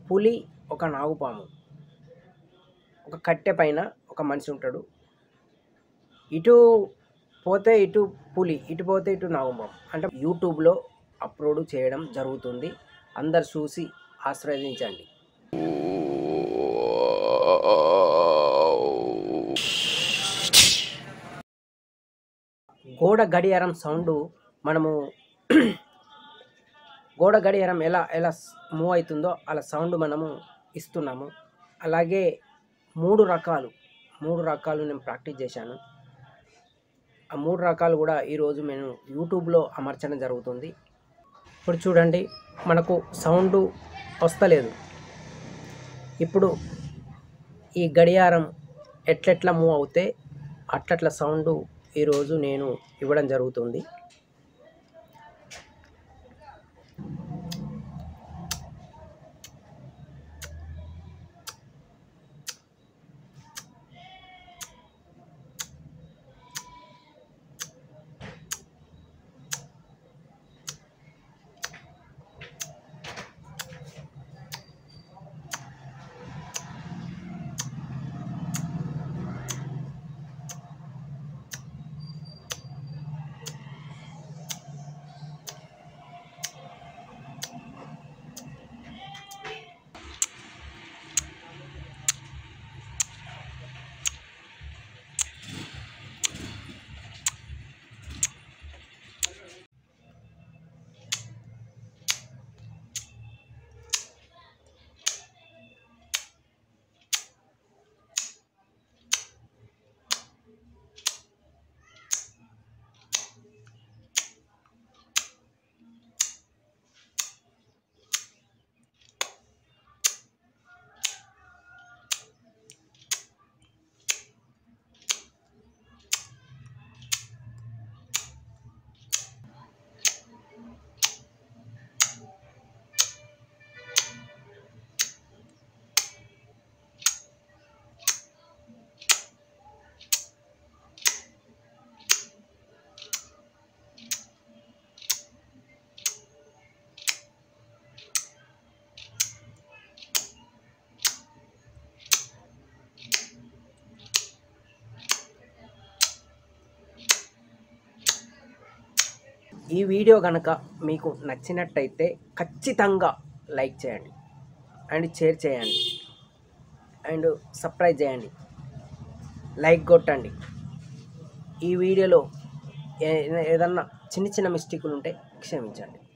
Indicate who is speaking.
Speaker 1: పులి ఒక నాగుపాము ఒక కట్టె పైన ఒక మనిషి ఉంటాడు ఇటు పోతే ఇటు పులి ఇటు పోతే ఇటు నాగుపాము అంటే యూట్యూబ్లో అప్లోడ్ చేయడం జరుగుతుంది అందరు చూసి ఆశ్రవదించండి గోడ గడియారం సౌండ్ మనము గోడ గడియారం ఎలా ఎలా మూవ్ అవుతుందో అలా సౌండ్ మనము ఇస్తున్నాము అలాగే మూడు రకాలు మూడు రకాలు నేను ప్రాక్టీస్ చేశాను ఆ మూడు రకాలు కూడా ఈరోజు నేను యూట్యూబ్లో అమర్చడం జరుగుతుంది ఇప్పుడు చూడండి మనకు సౌండ్ వస్తలేదు ఇప్పుడు ఈ గడియారం ఎట్లెట్లా మూవ్ అవుతే అట్లట్ల సౌండ్ ఈరోజు నేను ఇవ్వడం జరుగుతుంది ఈ వీడియో కనుక మీకు నచ్చినట్టయితే ఖచ్చితంగా లైక్ చేయండి అండ్ షేర్ చేయండి అండ్ సబ్స్క్రైబ్ చేయండి లైక్ కొట్టండి ఈ వీడియోలో ఏ- ఏదన్నా చిన్న చిన్న మిస్టేకులు ఉంటే క్షమించండి